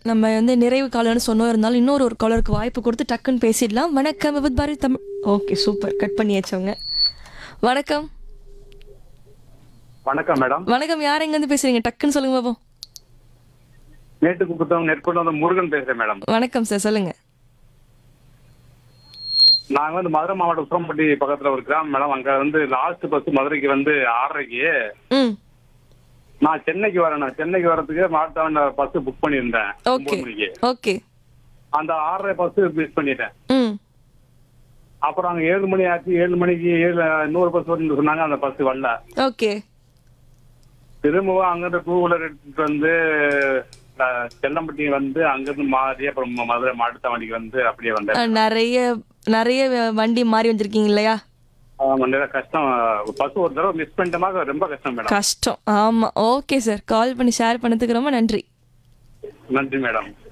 நம்ம வந்து நிறைவு காலம்னு சொன்னோம் இருந்தாலும் இன்னொரு ஒரு காலருக்கு வாய்ப்பு கொடுத்து டக்குன்னு பேசிடலாம் வணக்கம் விபத் Bharathi Tamil okay super cut பண்ணியாச்சவங்க வணக்கம் வணக்கம் மேடம் வணக்கம் யார் எங்கேருந்து பேசுறீங்க டக்குன்னு சொல்லுங்க பாப்போம் நேற்றுக்கு புத்தகம் நெற்கொண்டு முருகன் பேசுறேன் மேடம் வணக்கம் சார் சொல்லுங்க நாங்க வந்து மதுரை மாவட்டம் உத்தரம்பட்டி பக்கத்துல ஒரு கிராமம் மேடம் அங்க வந்து லாஸ்ட் பஸ் மதுரைக்கு வந்து ஆறரைக்கு ம் நான் சென்னைக்கு வரேன் நான் சென்னைக்கு வரதுக்கு மாவட்ட பஸ் புக் பண்ணியிருந்தேன் ஓகே ஒன்பது மணிக்கு ஓகே அந்த ஆறரை பஸ் மிஸ் பண்ணிட்டேன் ம் அப்புறம் அங்க ஏழு மணி ஆச்சு ஏழு மணிக்கு ஏழு இன்னொரு பஸ் வரும்னு சொன்னாங்க அந்த பஸ் வரல ஓகே திரும்பவும் அங்கிருந்து டூ வீலர் எடுத்துட்டு வந்து அஹ், செல்லம்பட்டி வந்து அங்கிருந்து மாறி அப்புறம் ம- மதுரை மாட்டுத்தாவணிக்கு வந்து அப்படியே வந்தேன் அஹ், நிறைய நிறைய வண்டி மாறி வந்திருக்கீங்க இல்லையா ஆமா, நிறைய கஷ்டம் பஸ் ஒரு தடவை மிஸ் பண்ணிட்டமாக ரொம்ப கஷ்டம் மேடம் கஷ்டம் ஆமா ஓகே சார் கால் பண்ணி ஷேர் பண்ணதுக்கு ரொம்ப நன்றி நன்றி மேடம்